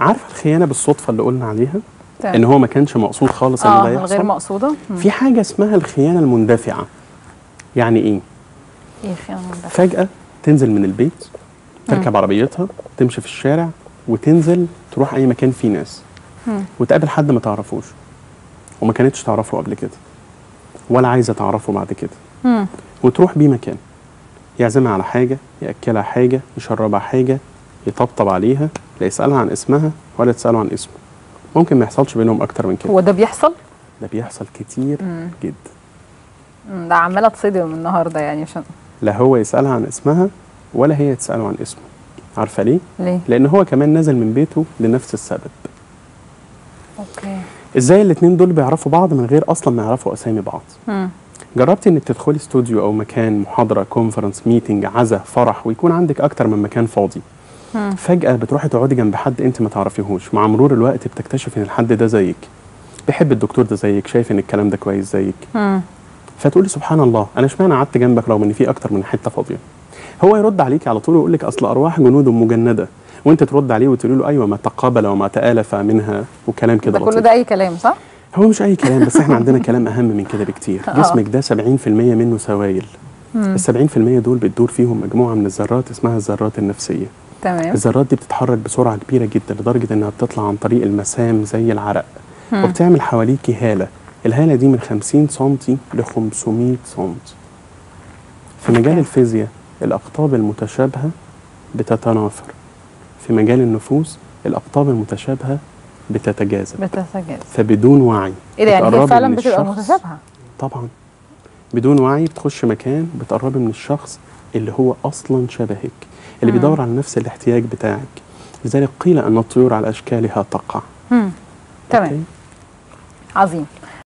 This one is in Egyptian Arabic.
عارفه الخيانه بالصدفه اللي قلنا عليها تمام. ان هو ما كانش مقصود خالص ان اه ده غير يحصل مقصوده مم. في حاجه اسمها الخيانه المندفعه يعني ايه ايه خيانه مندفعة؟ فجاه تنزل من البيت تركب عربيتها تمشي في الشارع وتنزل تروح اي مكان فيه ناس مم. وتقابل حد ما تعرفوش وما كانتش تعرفه قبل كده ولا عايزه تعرفه بعد كده مم. وتروح بيه مكان يعزمها على حاجه ياكلها حاجه يشربها حاجه يطبطب عليها لا يسالها عن اسمها ولا تساله عن اسمه ممكن ما يحصلش بينهم اكتر من كده هو ده بيحصل ده بيحصل كتير مم. جدا مم، ده عماله اتصدم النهارده يعني عشان لا هو يسالها عن اسمها ولا هي تساله عن اسمه عارفه ليه ليه لان هو كمان نزل من بيته لنفس السبب اوكي ازاي الاتنين دول بيعرفوا بعض من غير اصلا ما يعرفوا اسامي بعض مم. جربتي انك تدخلي استوديو او مكان محاضره كونفرنس ميتنج عزا فرح ويكون عندك اكتر من مكان فاضي مم. فجاه بتروحي تقعدي جنب حد انت ما تعرفيهوش مع مرور الوقت بتكتشفي ان الحد ده زيك بيحب الدكتور ده زيك شايف ان الكلام ده كويس زيك مم. فتقولي سبحان الله انا اشمعنى قعدت جنبك رغم ان في اكتر من حته فاضيه هو يرد عليكي على طول ويقول لك اصل ارواح جنود مجنده وانت ترد عليه وتقولي له ايوه ما تقابل وما تالف منها وكلام كده ده كل لطيف. ده اي كلام صح هو مش اي كلام بس احنا عندنا كلام اهم من كده بكتير آه. جسمك ده 70% منه سوائل مم. ال 70% دول بتدور فيهم مجموعه من الذرات اسمها الذرات النفسيه تمام الذرات دي بتتحرك بسرعه كبيره جدا لدرجه انها بتطلع عن طريق المسام زي العرق مم. وبتعمل حواليكي هاله الهاله دي من 50 سم ل 500 سم في مجال أوكي. الفيزياء الاقطاب المتشابهه بتتنافر في مجال النفوس الاقطاب المتشابهه بتتجاذب بتتجاذب فبدون وعي ايه ده يعني هي بتقربي فعلا من بتبقى الشخص. متشابهه طبعا بدون وعي بتخش مكان بتقربي من الشخص اللي هو اصلا شبهك اللي مم. بيدور على نفس الاحتياج بتاعك لذلك قيل ان الطيور على اشكالها تقع مم. تمام أوكي؟ عظيم